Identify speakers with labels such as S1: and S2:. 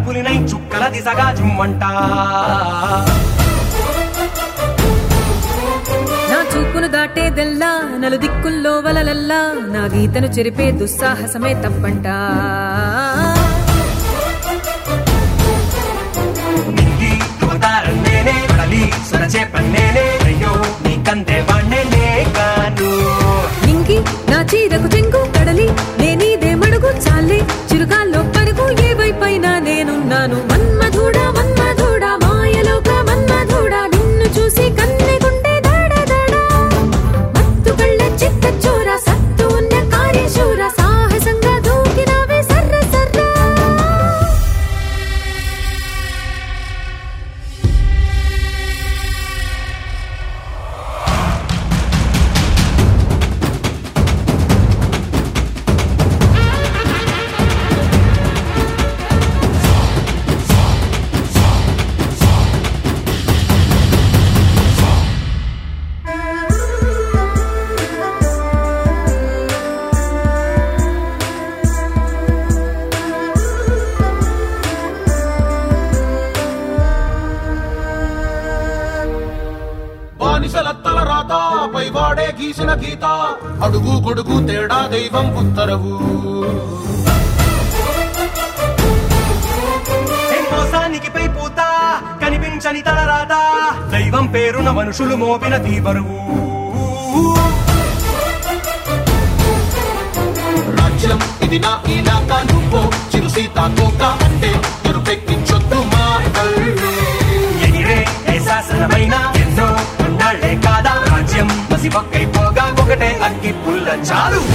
S1: పులినై చుక్కల దిశగా జుమ్మంట
S2: నా చూపును దాటేదెల్లా నలు దిక్కుల్లో వలలల్లా నా గీతను చెరిపే దుస్సాహసమే తప్పంట
S1: నింగి అవతారం నేనే కడలి సురచే పన్నేనే అయ్యో నీ కందే వాణ్ణే కాను
S2: నింగి నా చీరకు చెంగు కడలి నేనీదే మడుగు చాలే చిరుగాల్లో పరుగు ఏ వైపైనా నేనున్నాను మన్మధుడా మన్మధుడా మాయలోక మన్మధుడా నిన్ను చూసి కన్నె గుండె దాడ దాడ మత్తు కళ్ళ చిత్త చోర సత్తు ఉన్న కార్యశూర సాహసంగా దూకినావే సర్ర సర్రా
S3: బానిసలత్తల రాత పై వాడే గీసిన గీత అడుగు గొడుగు తేడా దైవం ఉత్తరవు
S1: ఏ మోసానికి పై పూత కనిపించని తల రాత దైవం పేరున మనుషులు మోపిన తీబరువు
S3: రాజ్యం ఇది నా ఇలాక నువ్వు చిరు సీతాకోక అంటే ఎరుపెక్కించొద్దు మా కళ్ళే
S1: ఎగిరే ఏ శాసనమైన ఎన్నో ఉన్నాళ్లే కాదా రాజ్యం పసి పక్కైపోగా ఒకటే అగ్గి పుల్ల చాలు